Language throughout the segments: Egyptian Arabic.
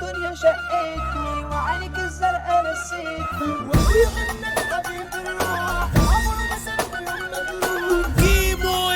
الدنيا شقتني وعينك الزرقاء نسيتني وابويا عنك حبيب الروح عمره ما سابني يوم مجروح كيمو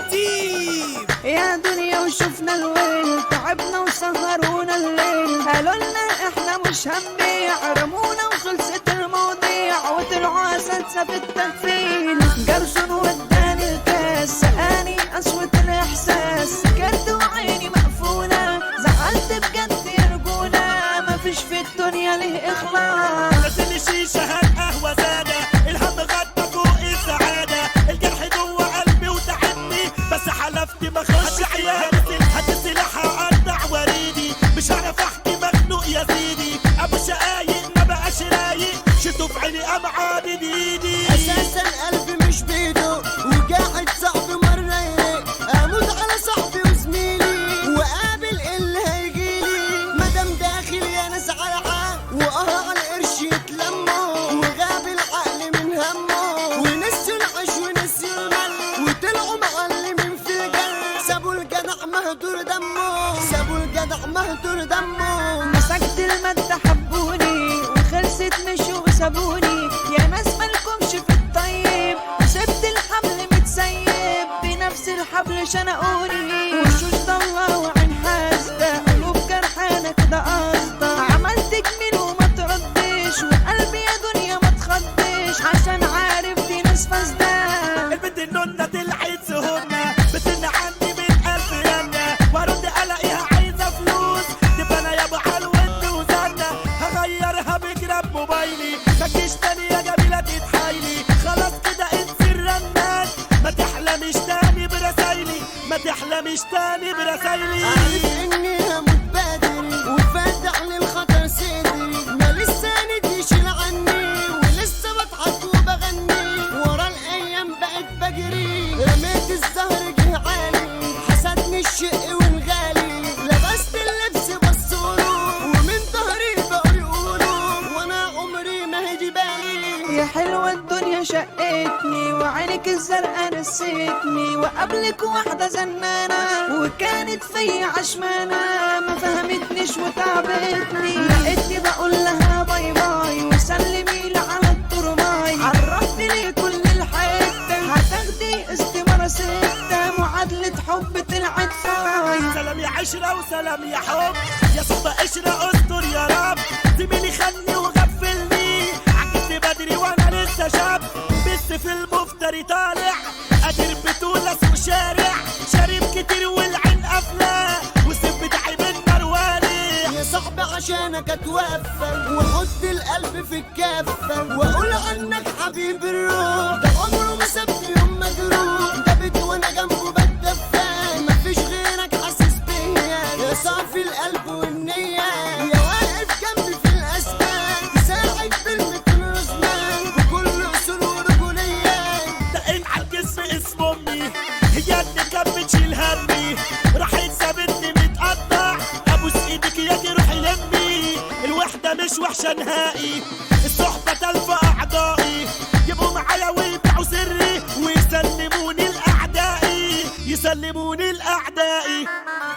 الديب يا دنيا وشفنا الويل تعبنا وسهرونا الليل قالوا لنا احنا مش هنبيع رمونا وخلصت المواضيع وطلعوا اساتذه في التنفيذ جرسون وداني الكاس سقاني قسوة الاحساس سكرت وعيني مقفولة زعلت بجد يا رجولة مفيش في الدنيا ليه اخلاص نزل شيشة هات قهوة زادة الهم غطى فوق السعادة الجرح جوه قلبي وتعبني بس حلفت ما اخش عيادة هات السلاح هقطع وريدي مش هعرف احكي مخنوق يا سيدي ابو شقايق ما بقاش رايق شدوا في عيني قام عادي ايدي اساسا قلبي مش بيده وقاعد صاحبي مره يرق اموت على صاحبي وزميلي وقابل اللي هيجيلي مادام داخل يا ناس على حق واه على القرش يتلموا وغاب العقل من همه ونسيوا العيش ونسيوا المل وطلعوا معلمين في الجنة سابوا الجدع مهدور دمه سابوا الجدع مهدور دمه مسكت المادة حبوني وخلصت مشوا وسابوني يا ناس مالكمش في الطيب سبت الحبل متسيب بنفس الحبل شنقوني وشوش ضلة وعين حاسدة قلوب جرحانة كده قصدة عملت جميل وما تردش وقلبي يا دنيا ما تخضش عشان عارف دي ناس فاسدة البنت النونة طلعت سهونة بتن عني من ألف يمنة وارد الاقيها عايزة فلوس تبقى انا يا ابو حلوة وزنة هغيرها بجراب موبايلي مكيش تاني يا جميلة تتحايلي خلاص كده انسي الرنات ما تحلمش تاني برسايلي ما تحلمش تاني برسايلي عارف اني هموت بدري وفاتح للخطر صدري ما لسه يشيل عني ولسه بضحك وبغني ورا الايام بقت بجري رميت الزهر جه عالي حسدني الشق والغالي لبست اللبس بصوله ومن ظهري بقوا يقولوا وانا عمري ما هيجي بالي يا حلوة الدنيا شقتني وعينك الزرقاء نسيتني وقبلك واحدة زنانة وكانت فيا عشمانة ما فهمتنيش وتعبتني لقيتني بقول لها باي باي وسلمي لي على الترماي عرفتني لي كل الحتة هتاخدي استمارة ستة معادلة حب طلعت فاي سلام يا عشرة وسلام يا حب يا صحبة قشرة استر يا رب زميلي خلني وغفلني عجبت بدري وانا لسه شاب بس في المفتري طالع قادر بطولة سوق شارع شارب كتير والعين قافلة والسيف بتاعي بالنار والع يا صاحبي عشانك اتوفى واحط القلب في الكفه واقول عنك حبيب الروح ده عمره ما سابني يوم مجروح ده بيت وانا جنبه بتدفى مفيش غيرك حاسس بيا يا صافي القلب والنيه يا واقف جنبي في الاسباب تساعد بالمتن رزمان بكل اصول ورجوليه دقين على الجسم اسم امي هي اللي كانت بتشيل همي راحت سابتني متقطع ابوس ايدك يا روحي لمي الوحده مش وحشه نهائي الصحبه تلفى اعضائي يبقوا معايا ويبيعوا سري ويسلموني لاعدائي يسلموني لاعدائي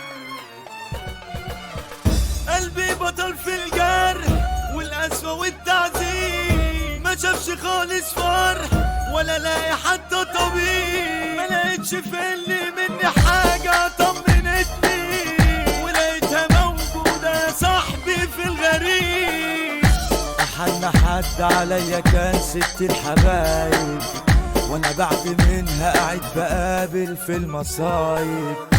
قلبي بطل في الجرح والقسوة والتعذيب ما شافش خالص فرح ولا لاقي حتى طبيب ما لقيتش في اللي مني حاجة طمنتني ولقيتها موجودة يا صاحبي في الغريب أحن حد عليا كان ست الحبايب وانا بعد منها قاعد بقابل في المصايب